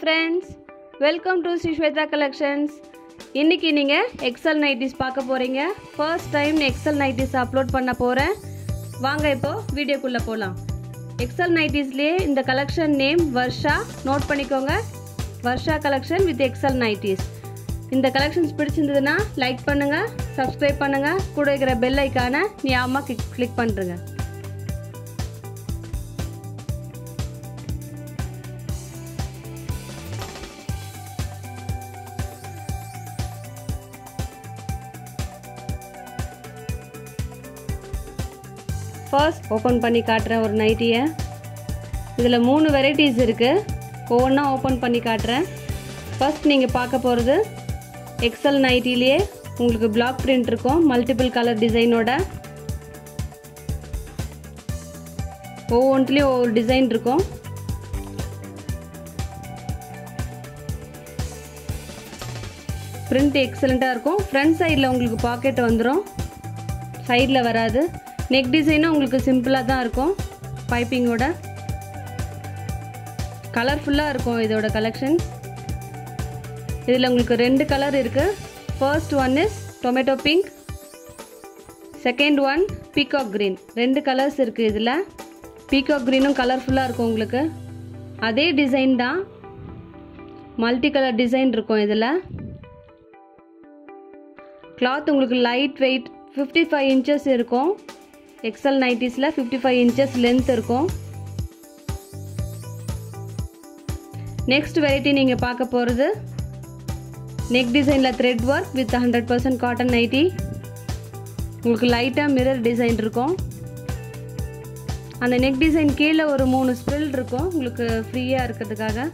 friends welcome to Sri Swetha collections இன்றைக்கி நீங்கள் Excel nighties பார்க்க போகிறீங்க first time Excel nighties upload பண்ண போகிறேன் வாங்க இப்போது வீடியோக்குள்ளே போகலாம் எக்ஸல் நைட்டிஸ்லேயே இந்த கலெக்ஷன் நேம் வர்ஷா நோட் பண்ணிக்கோங்க Varsha collection with Excel nighties இந்த கலெக்ஷன்ஸ் பிடிச்சிருந்ததுன்னா லைக் பண்ணுங்கள் சப்ஸ்கிரைப் பண்ணுங்கள் கூட இருக்கிற பெல் ஐக்கானை ஞாபகமாக கிளிக் கிளிக் பண்ணுறேங்க ஃபர்ஸ்ட் ஓப்பன் பண்ணி காட்டுறேன் ஒரு நைட்டியை இதில் மூணு வெரைட்டிஸ் இருக்குது ஒவ்வொன்றா ஓப்பன் பண்ணி காட்டுறேன் ஃபர்ஸ்ட் நீங்கள் பார்க்க போகிறது எக்ஸல் நைட்டிலேயே உங்களுக்கு பிளாக் பிரிண்ட் இருக்கும் மல்டிபிள் கலர் டிசைனோட ஒவ்வொன்றுலேயும் ஒவ்வொரு டிசைன் இருக்கும் பிரிண்ட் எக்ஸலண்ட்டாக இருக்கும் ஃப்ரண்ட் சைடில் உங்களுக்கு பாக்கெட் வந்துடும் சைடில் வராது நெக் டிசைனும் உங்களுக்கு சிம்பிளாக தான் இருக்கும் பைப்பிங்கோட கலர்ஃபுல்லாக இருக்கும் இதோட கலெக்ஷன் இதில் உங்களுக்கு ரெண்டு கலர் இருக்குது first one is tomato pink second one peacock green ரெண்டு கலர்ஸ் இருக்குது இதில் பீகாக் க்ரீனும் கலர்ஃபுல்லாக இருக்கும் உங்களுக்கு அதே டிசைன் தான் மல்டி கலர் டிசைன் இருக்கும் இதில் கிளாத் உங்களுக்கு light weight fifty five inches இருக்கும் எக்ஸல் நைட்டிஸில் ஃபிஃப்டி ஃபைவ் இன்ச்சஸ் லென்த் இருக்கும் நெக்ஸ்ட் வெரைட்டி நீங்கள் பார்க்க போகிறது நெக் டிசைனில் thread work with hundred percent cotton nighty உங்களுக்கு லைட்டாக மிரர் டிசைன் இருக்கும் அந்த நெக் டிசைன் கீழே ஒரு மூணு ஸ்பிரில் இருக்கும் உங்களுக்கு ஃப்ரீயாக இருக்கிறதுக்காக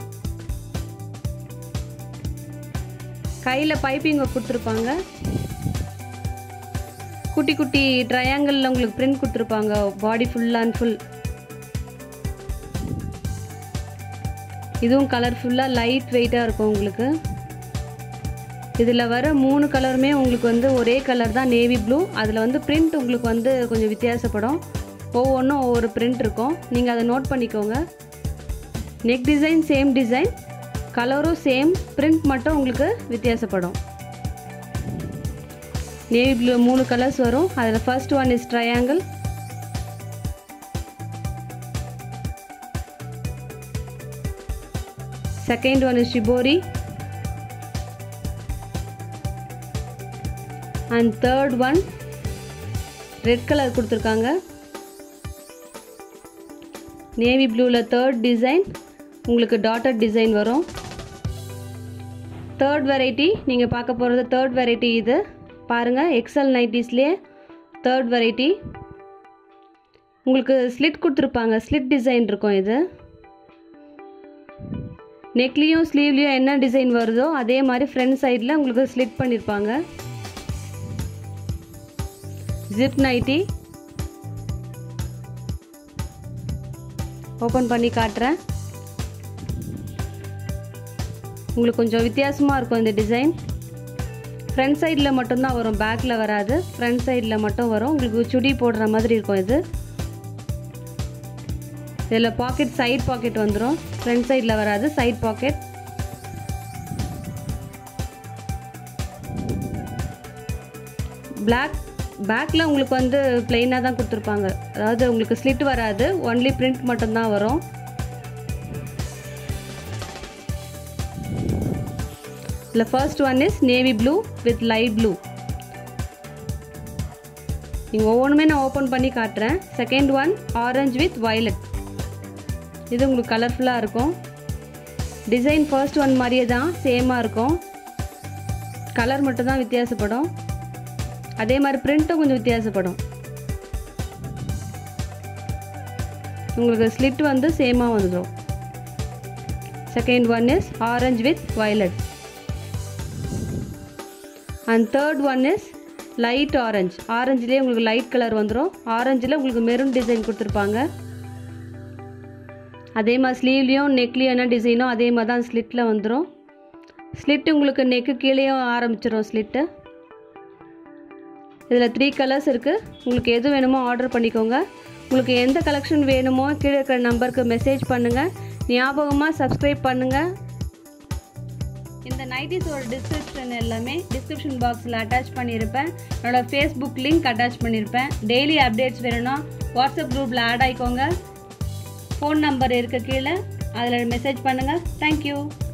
கையில் பைப்பிங் கொடுத்துருப்பாங்க குட்டி குட்டி ட்ரையாங்கிளில் உங்களுக்கு பிரிண்ட் கொடுத்துருப்பாங்க பாடி ஃபுல் அண்ட் ஃபுல் இதுவும் கலர்ஃபுல்லாக லைட் வெயிட்டாக இருக்கும் உங்களுக்கு இதில் வர மூணு கலருமே உங்களுக்கு வந்து ஒரே கலர் தான் நேவி ப்ளூ அதில் வந்து பிரிண்ட் உங்களுக்கு வந்து கொஞ்சம் வித்தியாசப்படும் ஒவ்வொன்றும் ஒவ்வொரு பிரிண்ட் இருக்கும் நீங்கள் அதை நோட் பண்ணிக்கோங்க நெக் டிசைன் சேம் டிசைன் கலரும் சேம் பிரிண்ட் மட்டும் உங்களுக்கு வித்தியாசப்படும் நேவி ப்ளூ மூணு கலர்ஸ் வரும் அதில் first one is triangle second one is shibori and third one red colour கொடுத்துருக்காங்க நேவி ப்ளூவில் தேர்ட் டிசைன் உங்களுக்கு டாட்டர் டிசைன் வரும் தேர்ட் வெரைட்டி நீங்கள் பார்க்க போகிறது தேர்ட் வெரைட்டி இது பாருங்கள் எக்ஸல் நைட்டிஸ்லேயே தேர்ட் வெரைட்டி உங்களுக்கு ஸ்லிட் கொடுத்துருப்பாங்க ஸ்லிட் டிசைன் இருக்கும் இது நெக்லேயும் ஸ்லீவ்லேயும் என்ன டிசைன் வருதோ அதே மாதிரி ஃப்ரண்ட் சைடில் உங்களுக்கு ஸ்லிட் பண்ணியிருப்பாங்க ஜிப் நைட்டி ஓப்பன் பண்ணி காட்டுறேன் உங்களுக்கு கொஞ்சம் வித்தியாசமாக இருக்கும் இந்த டிசைன் ஃப்ரண்ட் சைடில் மட்டும்தான் வரும் பேக்கில் வராது ஃப்ரண்ட் சைடில் மட்டும் வரும் உங்களுக்கு சுடி போடுற மாதிரி இருக்கும் இது இதில் பாக்கெட் சைட் பாக்கெட் வந்துடும் ஃப்ரண்ட் சைடில் வராது சைட் பாக்கெட் பிளாக் பேக்கில் உங்களுக்கு வந்து பிளெயினாக தான் கொடுத்துருப்பாங்க அதாவது உங்களுக்கு ஸ்லிட் வராது ஒன்லி பிரிண்ட் மட்டும்தான் வரும் இதில் first one is navy blue with light blue நீங்கள் ஒவ்வொன்றுமே நான் ஓப்பன் பண்ணி காட்டுறேன் second one orange with violet இது உங்களுக்கு கலர்ஃபுல்லாக இருக்கும் டிசைன் ஃபர்ஸ்ட் ஒன் மாதிரியே தான் சேமாக இருக்கும் கலர் மட்டும் தான் வித்தியாசப்படும் அதே மாதிரி பிரிண்ட்டும் கொஞ்சம் வித்தியாசப்படும் உங்களுக்கு ஸ்லிட் வந்து சேமாக வந்துடும் second one is orange with violet and third one is light orange ஆரஞ்சுலேயே உங்களுக்கு லைட் கலர் வந்துடும் ஆரஞ்சில் உங்களுக்கு மெரூன் டிசைன் கொடுத்துருப்பாங்க அதே மாதிரி ஸ்லீவ்லேயும் நெக்லேயும் என்ன டிசைனோ அதே மாதிரி தான் ஸ்லிட்டில் வந்துடும் ஸ்லிட்டு உங்களுக்கு நெக்கு கீழேயும் ஆரம்பிச்சிடும் ஸ்லிட்டு இதில் த்ரீ கலர்ஸ் இருக்குது உங்களுக்கு எது வேணுமோ ஆர்டர் பண்ணிக்கோங்க உங்களுக்கு எந்த கலெக்ஷன் வேணுமோ கீழே இருக்கிற நம்பருக்கு மெசேஜ் பண்ணுங்கள் ஞாபகமாக சப்ஸ்கிரைப் பண்ணுங்கள் இந்த நைட்டிஸோட டிஸ்கிரிப்ஷன் எல்லாமே டிஸ்கிரிப்ஷன் பாக்ஸில் அட்டாச் பண்ணியிருப்பேன் என்னோட ஃபேஸ்புக் லிங்க் அட்டாச் பண்ணியிருப்பேன் டெய்லி அப்டேட்ஸ் வேணும்னா வாட்ஸ்அப் குரூப்பில் ஆட் ஆயிக்கோங்க ஃபோன் நம்பர் இருக்க கீழே அதில் மெசேஜ் பண்ணுங்கள் தேங்க்யூ